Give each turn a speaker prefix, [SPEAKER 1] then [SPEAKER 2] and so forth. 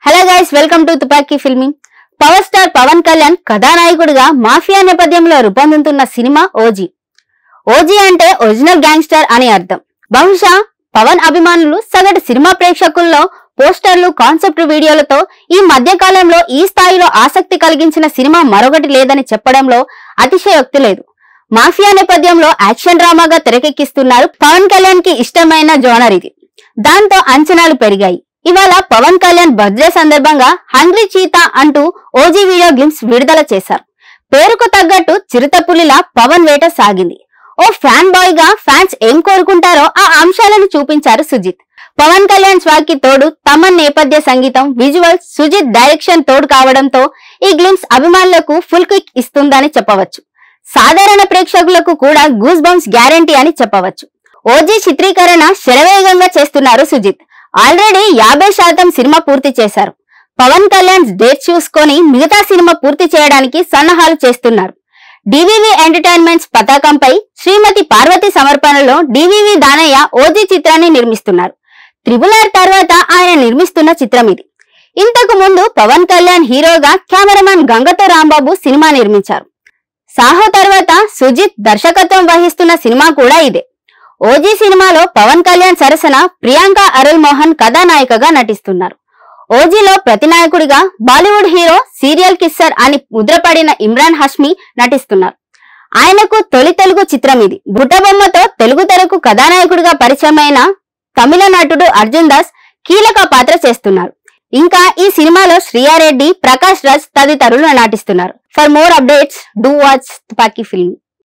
[SPEAKER 1] hello guys welcome to Tupaki filming power star Pawan Kalyan కథానాయకుడిగా mafia నేపథ్యంలో రూపొందుతున్న సినిమా ఓజీ ఓజీ అంటే ఒరిజినల్ గ్యాంగ్స్టర్ అని అర్థం బహుశా పవన్ అభిమానులు సగటు సినిమా ప్రేక్షకుల్లో పోస్టర్లు కాన్సెప్ట్ వీడియోలతో ఈ మధ్య కాలంలో ఈ స్థాయిలో ఆసక్తి కలిగించిన సినిమా మరొకటి లేదని చెప్పడంలో అతిశయోక్తి లేదు మాఫియా నేపథ్యంలో యాక్షన్ డ్రామాగా తెరకెక్కిస్తున్నారు పవన్ కళ్యాణ్ కి ఇష్టమైన జోనర్ ఇది దాంతో అంచనాలు పెరిగాయి ఇవాళ పవన్ కళ్యాణ్ బర్త్డే సందర్భంగా హంగ్రీ చీతా అంటూ ఓజీ వీడియో గ్లిమ్స్ విడుదల చేశారు పేరుకు తగ్గట్టు చిరుతపులిలా పవన్ వేట సాగింది ఓ ఫ్యాన్ బాయ్ గా ఫ్యాన్స్ ఏం కోరుకుంటారో ఆ అంశాలను చూపించారు సుజిత్ పవన్ కళ్యాణ్ స్వాగ్ కి తోడు తమన్ నేపథ్య సంగీతం విజువల్స్ సుజిత్ డైరెక్షన్ తోడు కావడంతో ఈ గ్లిమ్స్ అభిమానులకు ఫుల్ కిక్ ఇస్తుందని చెప్పవచ్చు సాధారణ ప్రేక్షకులకు కూడా గూస్ బంప్స్ గ్యారంటీ అని చెప్పవచ్చు ఓజీ చిత్రీకరణ శరవేగంగా చేస్తున్నారు సుజిత్ ఆల్రెడీ యాభై శాతం సినిమా పూర్తి చేశారు పవన్ కళ్యాణ్ డేట్ చూసుకొని మిగతా సినిమా పూర్తి చేయడానికి సన్నాహాలు చేస్తున్నారు డివివి ఎంటర్టైన్మెంట్స్ పతాకంపై శ్రీమతి పార్వతి సమర్పణలో డివివి దానయ్య ఓజీ చిత్రాన్ని నిర్మిస్తున్నారు త్రిబుల్ ఆర్ తర్వాత ఆయన నిర్మిస్తున్న చిత్రం ఇది ఇంతకు ముందు పవన్ కళ్యాణ్ హీరోగా కెమెరామాన్ గంగతో రాంబాబు సినిమా నిర్మించారు సాహో తర్వాత సుజిత్ దర్శకత్వం వహిస్తున్న సినిమా కూడా ఇదే ఓజీ సినిమాలో పవన్ కళ్యాణ్ సరసన ప్రియాంక అరుల్ మోహన్ కథానాయికగా నటిస్తున్నారు ఓజీలో ప్రతినాయకుడిగా బాలీవుడ్ హీరో సీరియల్ కిస్సర్ అని ముద్రపడిన ఇమ్రాన్ హష్మి నటిస్తున్నారు ఆయనకు తొలి తెలుగు చిత్రం ఇది బుట్టబొమ్మతో తెలుగు తెరకు కథానాయకుడిగా పరిచయమైన తమిళ నటుడు అర్జున్ దాస్ కీలక పాత్ర చేస్తున్నారు ఇంకా ఈ సినిమాలో శ్రీయారెడ్డి ప్రకాష్ రాజ్ తదితరులు నటిస్తున్నారు for more updates do watch Tupaki film